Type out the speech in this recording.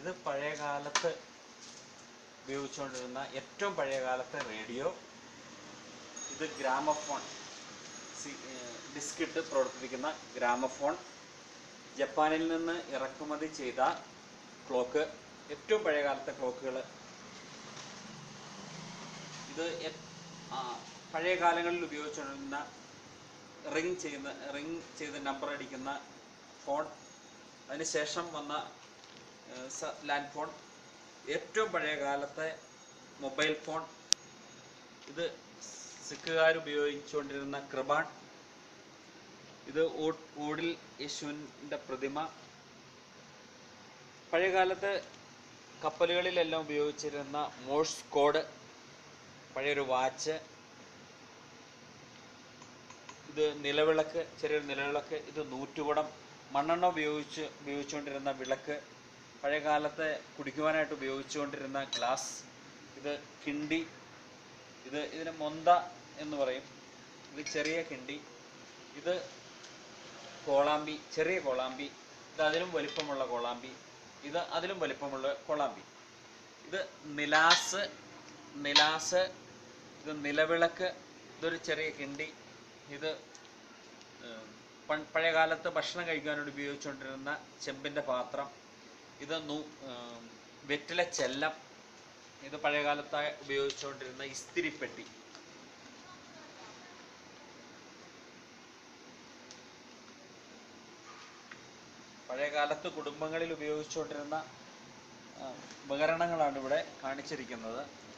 ഇത് പഴയ കാലത്ത് ഉപയോഗിച്ചുകൊണ്ടിരുന്ന ഏറ്റവും പഴയ കാലത്തെ റേഡിയോ ഇത് ഗ്രാമഫോൺ ഡിസ്ക് ഇട്ട് പ്രവർത്തിപ്പിക്കുന്ന ഗ്രാമഫോൺ ജപ്പാനിൽ നിന്ന് ഇറക്കുമതി ചെയ്ത ക്ലോക്ക് ഏറ്റവും പഴയ കാലത്തെ ക്ലോക്കുകൾ ഇത് എ- ആ, പഴയ കാലങ്ങളിൽ ഉപയോഗിച്ചുകൊണ്ടിരുന്ന റിങ് ചെയ്യുന്ന റിങ് ചെയ്ത് നമ്പർ അടിക്കുന്ന ഫോൺ അതിനുശേഷം വന്ന ലാൻഡ് ഫോൺ ഏറ്റവും പഴയ കാലത്തെ മൊബൈൽ ഫോൺ ഇത് സിഖുകാർ ഉപയോഗിച്ചുകൊണ്ടിരുന്ന കൃപാൺ ഇത് ഊ- ഊടിൽ യേശുവിൻ്റെ പ്രതിമ പഴയകാലത്ത് കപ്പലുകളിലെല്ലാം ഉപയോഗിച്ചിരുന്ന മോഴ്സ് കോഡ് പഴയൊരു വാച്ച് ഇത് നിലവിളക്ക് ചെറിയൊരു നിലവിളക്ക് ഇത് നൂറ്റുകുടം മണ്ണെണ്ണ ഉപയോഗിച്ച് ഉപയോഗിച്ചുകൊണ്ടിരുന്ന വിളക്ക് പഴയകാലത്തെ കുടിക്കുവാനായിട്ട് ഉപയോഗിച്ചുകൊണ്ടിരുന്ന ഗ്ലാസ് ഇത് കിണ്ടി ഇത് ഇതിന് മൊന്ത എന്ന് പറയും ഇത് ചെറിയ കിണ്ടി ഇത് കോളാമ്പി ചെറിയ കോളാമ്പി ഇത് അതിലും വലിപ്പമുള്ള കോളാമ്പി ഇത് അതിലും വലിപ്പമുള്ള കോളാമ്പി ഇത് നിലാസ് നിലാസ് ഇത് നിലവിളക്ക് ഇതൊരു ചെറിയ കിണ്ടി ഇത് ഏം, പൺ- പഴയ കാലത്ത് ഭക്ഷണം കഴിക്കാനായിട്ട് ഉപയോഗിച്ചുകൊണ്ടിരുന്ന ചെമ്പിൻ്റെ പാത്രം ഇത് നൂ ഏം, വെറ്റില ചെല്ലം ഇത് പഴയ കാലത്ത് ഉപയോഗിച്ചുകൊണ്ടിരുന്ന ഇസ്തിരിപ്പെട്ടി പഴയ കാലത്ത് കുടുംബങ്ങളിൽ ഉപയോഗിച്ചുകൊണ്ടിരുന്ന ആ, ഉപകരണങ്ങളാണ് ഇവിടെ കാണിച്ചിരിക്കുന്നത്